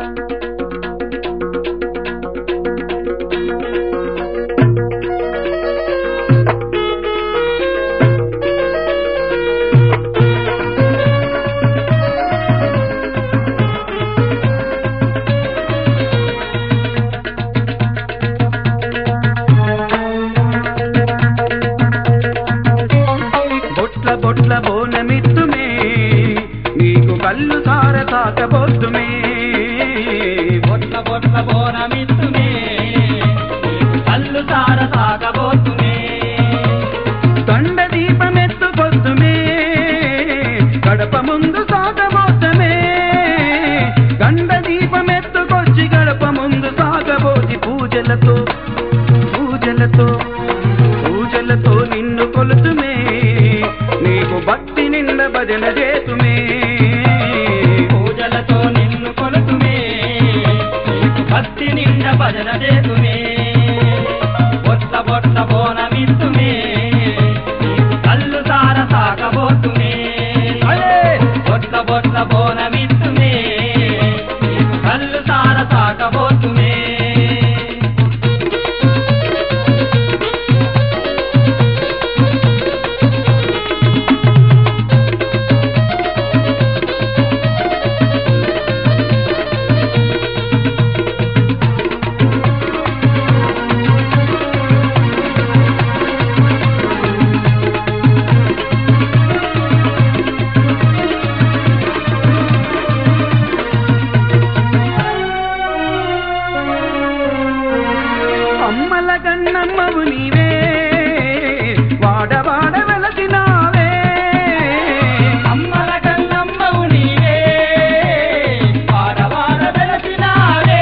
బొట్ల బొట్ల బోనమిత్తుమే నీకు కళ్ళు సార తాకబోతుమే బొట్ల బొట్ల బోనమిత్తుమే నీకు కళ్ళు సార సాగబోతుమే దండ దీపమెత్తుకొద్దుమే గడప ముందు సాగబోతమే గండ దీపమెత్తుకొచ్చి గడప ముందు సాగబోతి పూజలతో పూజలతో పూజలతో నిన్ను కొలుతుమే నీకు భక్తి నిండ భజన చేతుమే పూజలతో నిన్ను కొలుతుమే నీకు భక్తి నిండ భజన చేతుమే బొట్ల బొట్ల బోనమిత్తుమే నీకు కళ్ళు సార సాగబోతుమే బొట్ల బొట్ల బోనమిత్తుమే నీకు కళ్ళు సార సాగబోతుమే అమ్మల కన్నమ్మవు నీవే వాడవాడ వెలసినావే అమ్మల కన్నమ్మవు నీవే వాడవాడ వెలసినావే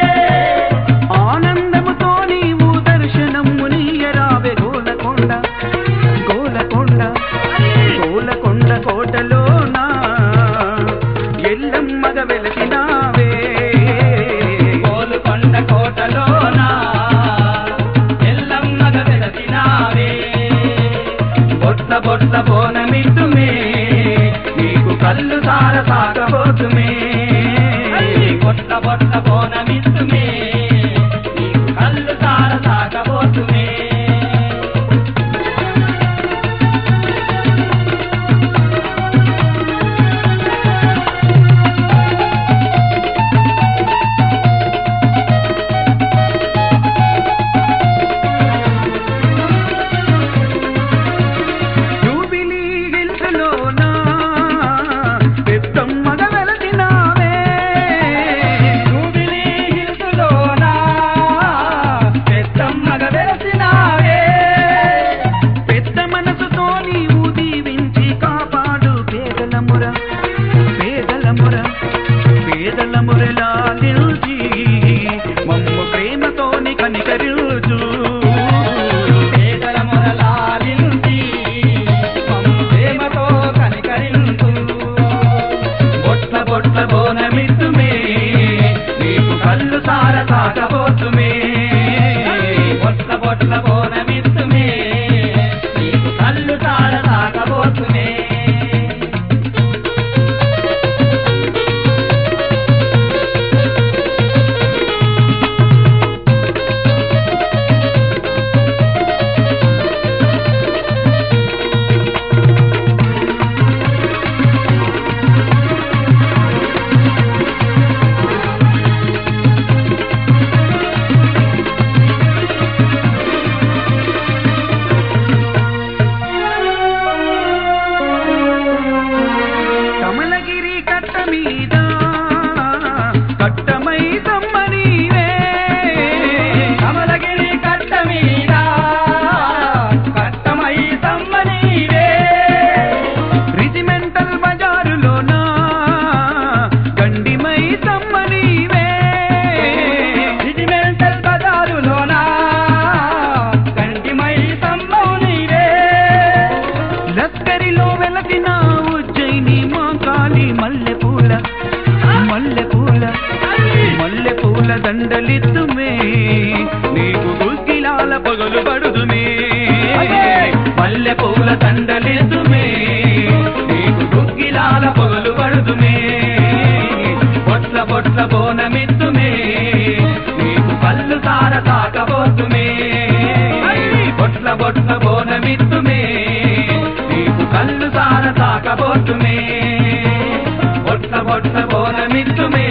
ఆనందముతో నీవు దర్శనము నీయరావే గోలకొండ గోలకొండ గోలకొండ కోటలోన ఎల్లమ్మగ వెలసినావే గోలుకొండ కోటలోన ఎల్లమ్మగ వెలసినావే బొట్ల బొట్ల బోనమిట్టుమే నీకు కళ్ళు సార సాగబోతుమే బొట్ల బొట్ల బోనమిత్తుమే నీకు కళ్ళు సార సాగబోతుమే జూబిలీ హిల్స్లోన పెద్దమ్మగ వెలసినావే జూబిలీ హిల్స్లోన పెద్దమ్మగ వెలసినావే పెద్ద మనసుతో నీవు దీవించి కాపాడు పేదల ముర పేదల ముర పేదల మురలా నిలిచి మమ్ము ప్రేమతోని కనికరించు పేదల మొరలాలించి మమ్ము ప్రేమతో కనికరించు బొట్ల బొట్ల బోనమిత్తుమే నీకు కళ్ళు సార సాగబోతుమే బొట్ల బొట్ల బోనమిత్తుమే నీకు కళ్ళు సార సాగబోతుమే కమలగిరి కట్ట మీద కట్టమై సమ్మనీవే కమలగిరి కట్ట మీద కట్టమై సమ్మనీవే రిజిమెంటల్ బజారులోన గండిమై సమ్మనీవే రిజిమెంటల్ బజారులోన కంటిమై సంభవ నీవే లస్కరిలో వెలసిన ఉజ్జయిని మా కాళీ మల్లెపూల మల్లెపూల మల్లెపూల దండలిద్దుమే నీకు గుగ్గిలాల పగలు పడుదుమే మల్లెపూల దండలిద్దుమే నీకు గుగ్గిలాల పగలు పడుదుమే పొట్ల బొట్ల బోనమిత్తుమే నీకు కళ్ళు సార తాకబోతుమే బొట్ల బొట్ల బోనమిత్తుమే నీకు కళ్ళు సార తాకబోతుమే బొట్ల బొట్ల బోనమిత్తుమే